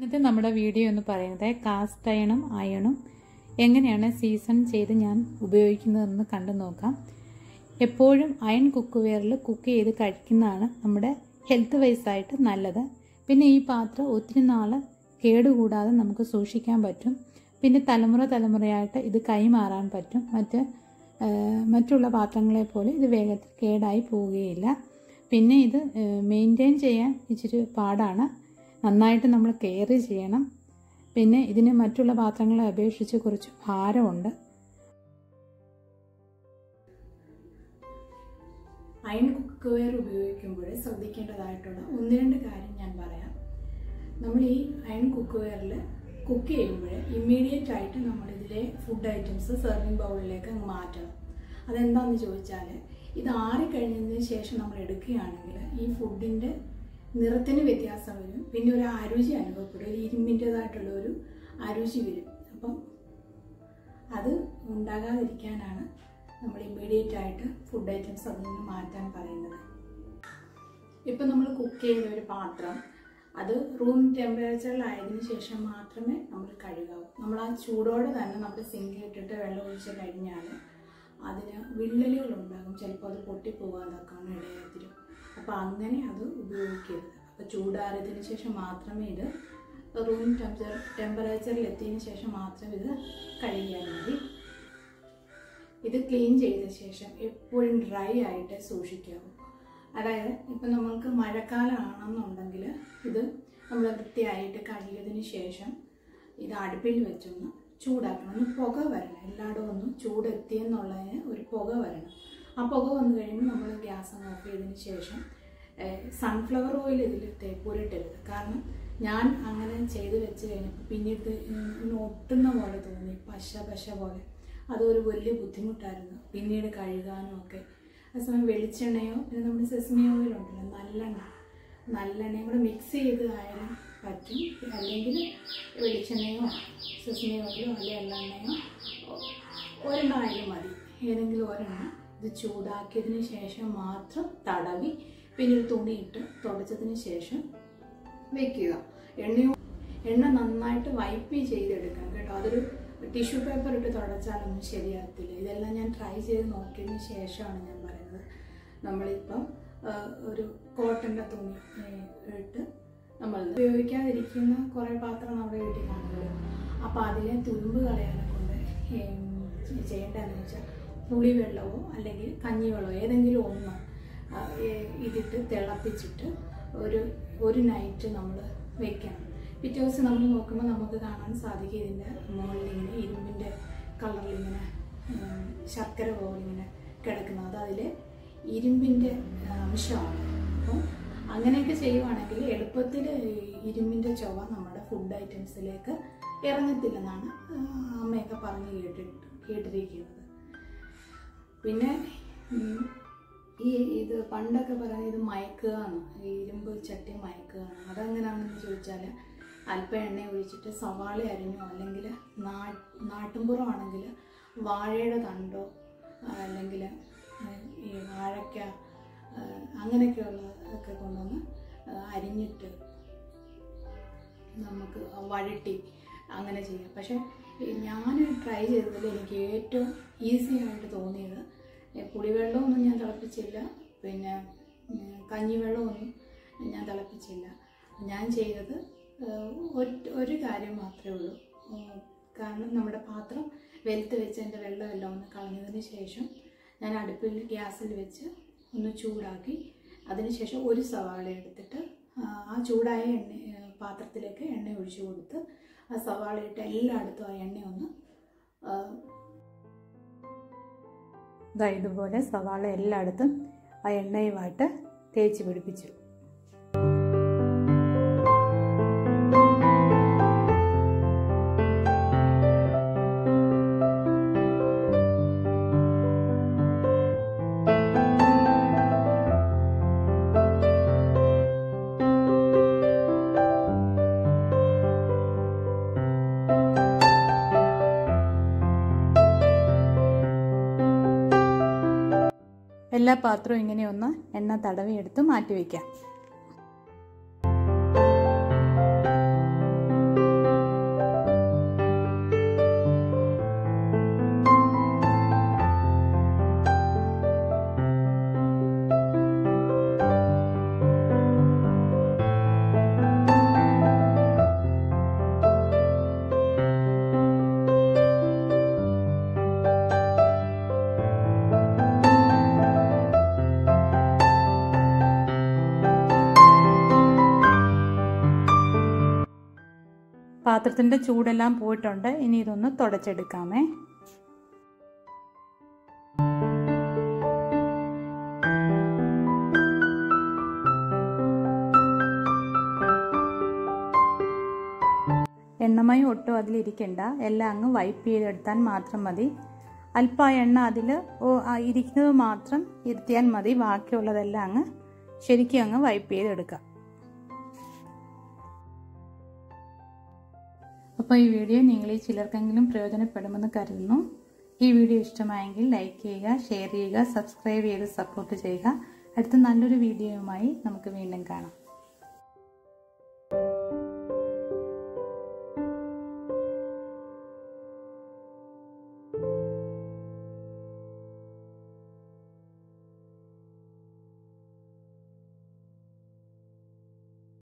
ഇന്നത്തെ നമ്മുടെ വീഡിയോ എന്ന് പറയുന്നത് കാസ്റ്റ് അയണും അയണും എങ്ങനെയാണ് സീസൺ ചെയ്ത് ഞാൻ ഉപയോഗിക്കുന്നതെന്ന് കണ്ടു നോക്കാം എപ്പോഴും അയൺ കുക്ക് വെയറിൽ കുക്ക് ചെയ്ത് കഴിക്കുന്നതാണ് നമ്മുടെ ഹെൽത്ത് വൈസ് ആയിട്ട് നല്ലത് പിന്നെ ഈ പാത്രം ഒത്തിരി നാൾ കേടുകൂടാതെ നമുക്ക് സൂക്ഷിക്കാൻ പറ്റും പിന്നെ തലമുറ തലമുറയായിട്ട് ഇത് കൈമാറാൻ പറ്റും മറ്റ് ആ, മറ്റുള്ള പാത്രങ്ങളെ പോലെ ഇത് വേഗത്തിൽ കേടായി പോവുകയില്ല പിന്നെ ഇത് മെയിൻറ്റെയിൻ ചെയ്യാൻ ഇച്ചിരി പാടാണ് നന്നായിട്ട് നമ്മൾ കെയർ ചെയ്യണം പിന്നെ ഇതിന് മറ്റുള്ള പാത്രങ്ങളെ അപേക്ഷിച്ച് കുറച്ച് ഭാരമുണ്ട് അയൺ കുക്ക് വെയർ ഉപയോഗിക്കുമ്പോൾ ശ്രദ്ധിക്കേണ്ടതായിട്ടുള്ള ഒന്ന് രണ്ട് കാര്യം ഞാൻ പറയാം നമ്മൾ ഈ അയൺ കുക്ക് വെയറിൽ കുക്ക് ചെയ്യുമ്പോൾ ഇമ്മീഡിയറ്റ് ആയിട്ട് നമ്മൾ ഇതിലെ ഫുഡ് ഐറ്റംസ് സെർവിങ് ബൗളിലേക്ക് അങ്ങ് മാറ്റണം അതെന്താണെന്ന് ചോദിച്ചാൽ ഇത് ആറിക്കഴിഞ്ഞതിന് ശേഷം നമ്മൾ എടുക്കുകയാണെങ്കിൽ ഈ ഫുഡിൻ്റെ നിറത്തിന് വ്യത്യാസം വരും പിന്നെ ഒരു അരുചി അനുഭവപ്പെടും ഒരു ഇരുമ്പിൻ്റെതായിട്ടുള്ള ഒരു അരുചി വരും അപ്പം അത് ഉണ്ടാകാതിരിക്കാനാണ് നമ്മൾ ഇമ്മീഡിയറ്റ് ആയിട്ട് ഫുഡ് ഐറ്റംസ് അതിൽ നിന്ന് മാറ്റാൻ പറയുന്നത് ഇപ്പം നമ്മൾ കുക്ക് ചെയ്ത ഒരു പാത്രം അത് റൂം ടെമ്പറേച്ചറിലായതിനു ശേഷം മാത്രമേ നമ്മൾ കഴുകാവൂ നമ്മൾ ആ ചൂടോടെ തന്നെ നമ്മൾ സിങ്കിലിട്ടിട്ട് വെള്ളം ഒഴിച്ച് കഴിഞ്ഞാൽ അതിന് വിള്ളലുകൾ ഉണ്ടാകും ചിലപ്പോൾ അത് പൊട്ടിപ്പോകാതൊക്കെയാണ് ഇടയാത്തിരും അപ്പോൾ അങ്ങനെ അത് ഉപയോഗിക്കരുത് അപ്പോൾ ചൂടാറിയതിന് ശേഷം മാത്രമേ ഇത് റൂം ടെമ്പറ ടെമ്പറേച്ചറിൽ എത്തിയതിന് ശേഷം മാത്രം ഇത് കഴുകിയാൽ മതി ഇത് ക്ലീൻ ചെയ്ത ശേഷം എപ്പോഴും ഡ്രൈ ആയിട്ട് സൂക്ഷിക്കാവൂ അതായത് ഇപ്പം നമ്മൾക്ക് മഴക്കാലമാണെന്നുണ്ടെങ്കിൽ ഇത് നമ്മൾ വൃത്തിയായിട്ട് കഴുകിയതിന് ശേഷം ഇത് അടുപ്പിൽ വെച്ചൊന്ന് ചൂടാക്കണം ഒന്ന് പുക വരണം എല്ലായിടും ഒന്ന് ചൂടെത്തിയെന്നുള്ളതിന് ഒരു പുക വരണം ആ പുക വന്നു കഴിയുമ്പോൾ നമ്മൾ ഗ്യാസ് അങ്ങ് ഓഫ് ചെയ്തതിന് ശേഷം സൺഫ്ലവർ ഓയിൽ ഇതിൽ തേപ്പൂരിട്ടരുത് കാരണം ഞാൻ അങ്ങനെ ചെയ്ത് വെച്ച് കഴിഞ്ഞപ്പോൾ പിന്നീട് ഇങ്ങനെ ഒട്ടുന്ന പോലെ തോന്നി പശ പശ പോലെ അതൊരു വലിയ ബുദ്ധിമുട്ടായിരുന്നു പിന്നീട് കഴുകാനും ഒക്കെ അതേസമയം വെളിച്ചെണ്ണയോ പിന്നെ നമ്മുടെ സെസ്മി ഓയിൽ ഉണ്ടല്ലോ നല്ലെണ്ണ നല്ലെണ്ണയും കൂടെ മിക്സ് ചെയ്ത് ആയാലും പറ്റും അല്ലെങ്കിൽ വെളിച്ചെണ്ണയോ സെസ്മി ഓയിലോ അല്ലെങ്കിൽ എള്ളെണ്ണയോ ഒരെണ്ണം ആയാലും മതി ഏതെങ്കിലും ഒരെണ്ണം ഇത് ചൂടാക്കിയതിന് ശേഷം മാത്രം തടവി പിന്നെ ഒരു തുണിയിട്ട് തുടച്ചതിന് ശേഷം വെക്കുക എണ്ണയോ എണ്ണ നന്നായിട്ട് വൈപ്പ് ചെയ്തെടുക്കണം കേട്ടോ അതൊരു ടിഷ്യൂ പേപ്പർ ഇട്ട് തുടച്ചാലൊന്നും ശരിയാകത്തില്ല ഇതെല്ലാം ഞാൻ ട്രൈ ചെയ്ത് നോക്കിയതിന് ശേഷമാണ് ഞാൻ പറയുന്നത് നമ്മളിപ്പം ആ, ഒരു കോട്ടൻ്റെ തുണി ഏ, ഇട്ട് നമ്മൾ ഉപയോഗിക്കാതിരിക്കുന്ന കുറേ പാത്രം നമ്മുടെ വീട്ടിൽ കാണുമല്ലോ അപ്പോൾ അതിലെ തുരുമ്പ് കളയാനെ കൊണ്ട് ഏം, ചെയ്യേണ്ടതെന്ന് വെച്ചാൽ പുളിവെള്ളമോ അല്ലെങ്കിൽ കഞ്ഞിവെള്ളമോ ഏതെങ്കിലും ഒന്ന് ആ, ഏ- ഇതിട്ട് തിളപ്പിച്ചിട്ട് ഒരു ഒരു നൈറ്റ് നമ്മൾ വെക്കണം പിറ്റേ ദിവസം നമ്മൾ നോക്കുമ്പോൾ നമുക്ക് കാണാൻ സാധിക്കും ഇതിൻ്റെ മുകളിൽ ഇങ്ങനെ ഇരുമ്പിൻ്റെ കളറിൽ ഇങ്ങനെ ഉം, ശർക്കര പോലെ ഇങ്ങനെ കിടക്കുന്നത് അത് അതിൽ ഇരുമ്പിൻ്റെ അംശമാണ് അപ്പം അങ്ങനെയൊക്കെ ചെയ്യുവാണെങ്കിൽ എളുപ്പത്തിൽ ഇരുമ്പിൻ്റെ ചൊവ നമ്മുടെ ഫുഡ് ഐറ്റംസിലേക്ക് ഇറങ്ങത്തില്ലെന്നാണ് ആ, അമ്മയൊക്കെ പറഞ്ഞ് കേട്ടിട്ട് കേട്ടിരിക്കുന്നത് പിന്നെ ഉം, ഈ ഇത് പണ്ടൊക്കെ പറയുന്നത് ഇത് മയക്കുക എന്ന് ഈ ഇരുമ്പ് ചട്ടി മയക്കുക എന്ന് അതെങ്ങനെയാണെന്ന് ചോദിച്ചാൽ അല്പം എണ്ണ ഒഴിച്ചിട്ട് സവാള അരിഞ്ഞോ അല്ലെങ്കിൽ നാ നാട്ടുംപുറമാണെങ്കിൽ വാഴയുടെ തണ്ടോ അല്ലെങ്കിൽ ഈ വാഴയ്ക്ക ആ, അങ്ങനെയൊക്കെയുള്ള ഒക്കെ കൊണ്ടുവന്ന് ആ, അരിഞ്ഞിട്ട് നമുക്ക് വഴട്ടി അങ്ങനെ ചെയ്യാം പക്ഷേ ഞാൻ ട്രൈ ചെയ്തതിൽ എനിക്ക് ഏറ്റവും ഈസി ആയിട്ട് തോന്നിയത് ഏ, പുളിവെള്ളമൊന്നും ഞാൻ തിളപ്പിച്ചില്ല പിന്നെ ഉം, കഞ്ഞിവെള്ളമൊന്നും ഞാൻ തിളപ്പിച്ചില്ല ഞാൻ ചെയ്തത് ഏഹ്, ഒറ്റ ഒരു കാര്യം മാത്രമേ ഉള്ളൂ ഉം, കാരണം നമ്മുടെ പാത്രം വെലുത്ത് വെച്ച് എൻ്റെ വെള്ളമെല്ലാം ഒന്ന് കളഞ്ഞതിന് ശേഷം ഞാൻ അടുപ്പിൽ ഗ്യാസിൽ വെച്ച് ഒന്ന് ചൂടാക്കി അതിനുശേഷം ഒരു സവാള എടുത്തിട്ട് ആ, ആ ചൂടായ എണ്ണ ഏഹ്, പാത്രത്തിലേക്ക് എണ്ണ ഒഴിച്ചു കൊടുത്ത് ആ സവാള ഇട്ട് എല്ലായിടത്തും ആ എണ്ണ ഒന്ന് ആ, ഇതാ ഇതുപോലെ സവാള എല്ലായിടത്തും ആ എണ്ണയുമായിട്ട് തേച്ച് പിടിപ്പിച്ചു എല്ലാ പാത്രവും ഇങ്ങനെ ഒന്ന് എണ്ണ തടവിയെടുത്ത് മാറ്റി വയ്ക്കാം പാത്രത്തിൻ്റെ ചൂടെല്ലാം പോയിട്ടുണ്ട് ഇനി ഇതൊന്ന് തുടച്ചെടുക്കാമേ എണ്ണമയം ഒട്ടും അതിലിരിക്കണ്ട എല്ലാം അങ്ങ് വൈപ്പ് ചെയ്തെടുത്താൽ മാത്രം മതി അല്പം എണ്ണ അതിൽ ഇരിക്കുന്നത് മാത്രം ഇരുത്തിയാൽ മതി ബാക്കിയുള്ളതെല്ലാം അങ്ങ് ശരിക്കും അങ്ങ് വൈപ്പ് ചെയ്തെടുക്കാം അപ്പോൾ ഈ വീഡിയോ നിങ്ങളിൽ ചിലർക്കെങ്കിലും പ്രയോജനപ്പെടുമെന്ന് കരുതുന്നു ഈ വീഡിയോ ഇഷ്ടമായെങ്കിൽ ലൈക്ക് ചെയ്യുക ഷെയർ ചെയ്യുക സബ്സ്ക്രൈബ് ചെയ്ത് സപ്പോർട്ട് ചെയ്യുക അടുത്ത നല്ലൊരു വീഡിയോയുമായി നമുക്ക് വീണ്ടും കാണാം